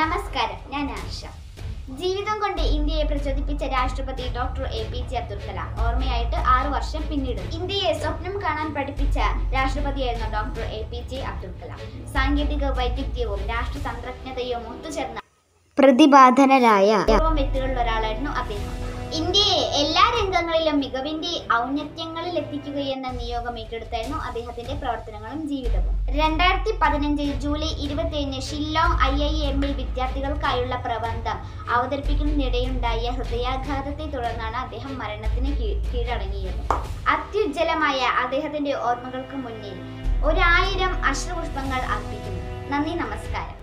നമസ്കാരം ഞാൻ ആർഷ ജീവിതം കൊണ്ട് ഇന്ത്യയെ പ്രചോദിപ്പിച്ച രാഷ്ട്രപതി doctor A P J Abdul Kalam ഓർമ്മയായിട്ട് ആറു വർഷം പിന്നിടും ഇന്ത്യയെ സ്വപ്നം കാണാൻ പഠിപ്പിച്ച രാഷ്ട്രപതിയായിരുന്നു doctor A P J Abdul Kalam സാങ്കേതിക വൈദഗ്ധ്യവും രാഷ്ട്രതന്ത്രജ്ഞതയും ഒത്തുചേർന്ന പ്രതിപാദനരായ പൂർവ്വം വ്യക്തികളിൽ ഒരാളായിരുന്നു അദ്ദേഹം ഇന്ത്യയെ എല്ലാ രംഗങ്ങളിലും മികവിന്റെ ഔന്നത്യങ്ങളിൽ എത്തിക്കുകയെന്ന നിയോഗം ഏറ്റെടുത്തായിരുന്നു അദ്ദേഹത്തിന്റെ പ്രവർത്തനങ്ങളും ജീവിതവും രണ്ടായിരത്തി പതിനഞ്ച് ജൂലൈ ഇരുപത്തിയേഴിന് ഷില്ലോങ് ഐ ഐ എമ്മിൽ വിദ്യാർത്ഥികൾക്കായുള്ള പ്രബന്ധം അവതരിപ്പിക്കുന്നതിനിടെയുണ്ടായ ഹൃദയാഘാതത്തെ തുടർന്നാണ് അദ്ദേഹം മരണത്തിന് കീ- കീഴടങ്ങിയത് അത്യുജ്വലമായ അദ്ദേഹത്തിന്റെ ഓർമ്മകൾക്ക് മുന്നിൽ ഒരായിരം അശ്രുപുഷ്പങ്ങൾ അർപ്പിക്കുന്നു നന്ദി നമസ്കാരം